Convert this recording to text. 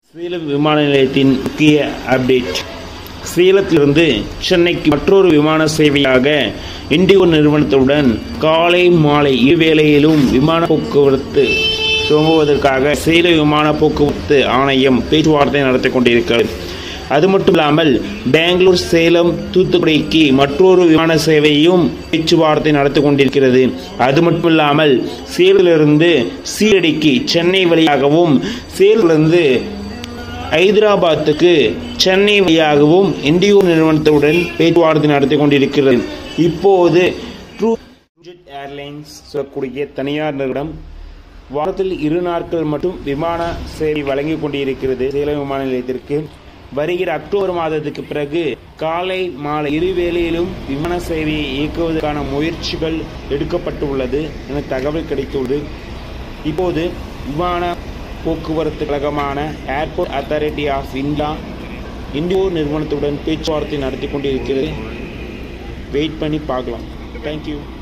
சேலம் விமான நிலையத்தின் முக்கிய அப்டேட் சேலத்திலிருந்து சென்னைக்கு மற்றொரு விமான சேவையாக இண்டிகோ நிறுவனத்துடன் காலை மாலை இருவேளையிலும் விமான போக்குவரத்து துவங்குவதற்காக சேலம் விமான போக்குவரத்து ஆணையம் பேச்சுவார்த்தை நடத்தி கொண்டிருக்கிறது அது மட்டும் இல்லாமல் பெங்களூர் சேலம் தூத்துக்குடிக்கு மற்றொரு விமான சேவையும் பேச்சுவார்த்தை நடத்தி கொண்டிருக்கிறது அது மட்டும் இல்லாமல் சேலிலிருந்து சீரடிக்கு சென்னை வழியாகவும் சேலிலிருந்து ஹைதராபாத்துக்கு சென்னை வழியாகவும் இண்டிகோ நிறுவனத்துடன் பேச்சுவார்த்தை நடத்தி கொண்டிருக்கிறது இப்போது ட்ரூ ஜெட் ஏர்லைன்ஸ் சொல்லக்கூடிய தனியார் நிறுவனம் வாரத்தில் இரு நாட்கள் மட்டும் விமான சேவை வழங்கி கொண்டிருக்கிறது சேலம் விமான நிலையத்திற்கு வருகிற அக்டோபர் மாதத்துக்கு பிறகு காலை மாலை இரு வேளையிலும் விமான சேவையை இயக்குவதற்கான முயற்சிகள் எடுக்கப்பட்டுள்ளது என தகவல் கிடைத்துள்ளது இப்போது விமான போக்குவரத்து கழகமான airport authority of India IndiGo நிறுவனத்துடன் பேச்சுவார்த்தை நடத்தி கொண்டிருக்கிறது வெயிட் பண்ணி பார்க்கலாம் தேங்க்யூ